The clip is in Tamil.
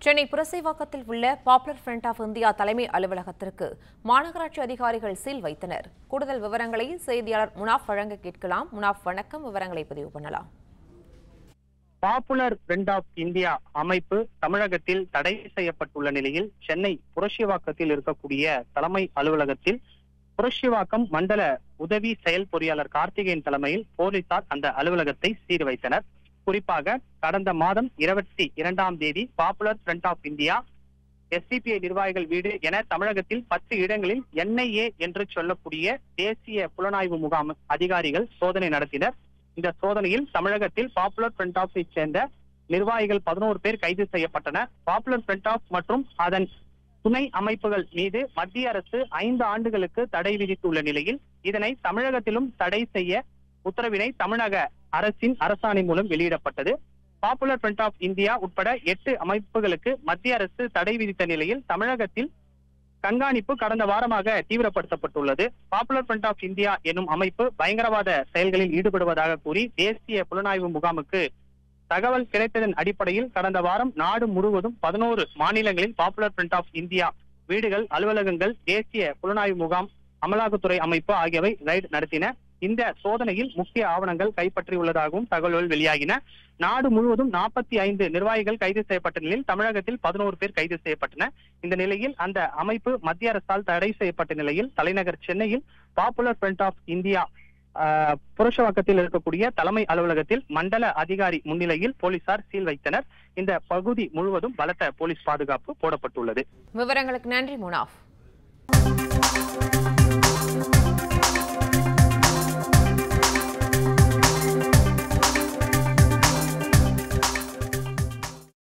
சென்னை புரசைவாக்கத்தில் உள்ள பாப்புலர் ஃப்ரண்ட் ஆஃப் இந்தியா தலைமை அலுவலகத்திற்கு மாநகராட்சி அதிகாரிகள் சீல் வைத்தனர் கூடுதல் விவரங்களை செய்தியாளர் முனாஃப் வழங்க கேட்கலாம் முனாஃப் வணக்கம் விவரங்களை பதிவு பண்ணலாம் பாப்புலர் ஃப்ரண்ட் ஆஃப் இந்தியா அமைப்பு தமிழகத்தில் தடை செய்யப்பட்டுள்ள நிலையில் சென்னை புரட்சிவாக்கத்தில் இருக்கக்கூடிய தலைமை அலுவலகத்தில் புரட்சிவாக்கம் மண்டல உதவி செயல் பொறியாளர் கார்த்திகேயன் தலைமையில் போலீசார் அந்த அலுவலகத்தை சீர் வைத்தனர் குறிப்பாக கடந்த மாதம் இருபத்தி இரண்டாம் தேதி Popular front of India SDPI நிர்வாகிகள் வீடு என தமிழகத்தில் பத்து இடங்களில் என்ஐஏ என்று சொல்லக்கூடிய தேசிய புலனாய்வு முகாம் அதிகாரிகள் சோதனை நடத்தினர் இந்த சோதனையில் தமிழகத்தில் பாப்புலர் ஃப்ரண்ட் ஆஃபை சேர்ந்த நிர்வாகிகள் பதினோரு பேர் கைது செய்யப்பட்டனர் பாப்புலர் ஃப்ரண்ட் ஆஃப் மற்றும் அதன் துணை அமைப்புகள் மீது மத்திய அரசு ஐந்து ஆண்டுகளுக்கு தடை விதித்துள்ள நிலையில் இதனை தமிழகத்திலும் தடை செய்ய உத்தரவினை தமிழக அரசின் அரசாணை மூலம் வெளியிடப்பட்டது பாப்புலர் ஃப்ரண்ட் ஆஃப் இந்தியா உட்பட எட்டு அமைப்புகளுக்கு மத்திய அரசு தடை விதித்த நிலையில் தமிழகத்தில் கண்காணிப்பு கடந்த வாரமாக தீவிரப்படுத்தப்பட்டுள்ளது பாப்புலர் ஃப்ரண்ட் ஆஃப் இந்தியா என்னும் அமைப்பு பயங்கரவாத செயல்களில் ஈடுபடுவதாக கூறி தேசிய புலனாய்வு முகாமுக்கு தகவல் கிடைத்ததன் அடிப்படையில் கடந்த வாரம் நாடு முழுவதும் பதினோரு மாநிலங்களில் பாப்புலர் ஃப்ரண்ட் ஆஃப் இந்தியா வீடுகள் அலுவலகங்கள் தேசிய புலனாய்வு முகாம் அமலாக்கத்துறை அமைப்பு ஆகியவை ரைடு நடத்தின இந்த சோதனையில் முக்கிய ஆவணங்கள் கைப்பற்றியுள்ளதாகவும் தகவல்கள் வெளியாகின நாடு முழுவதும் நாற்பத்தி ஐந்து நிர்வாகிகள் கைது செய்யப்பட்ட நிலையில் தமிழகத்தில் பதினோரு பேர் கைது செய்யப்பட்டனர் இந்த நிலையில் அந்த அமைப்பு மத்திய அரசால் தடை செய்யப்பட்ட நிலையில் தலைநகர் சென்னையில் பாப்புலர் ஃப்ரண்ட் ஆஃப் இந்தியா ஆஹ், புருஷவாக்கத்தில் இருக்கக்கூடிய தலைமை அலுவலகத்தில் மண்டல அதிகாரி முன்னிலையில் போலீசார் சீல் வைத்தனர் இந்த பகுதி முழுவதும் பலத்த போலீஸ் பாதுகாப்பு போடப்பட்டுள்ளது விவரங்களுக்கு நன்றி முனாஃப்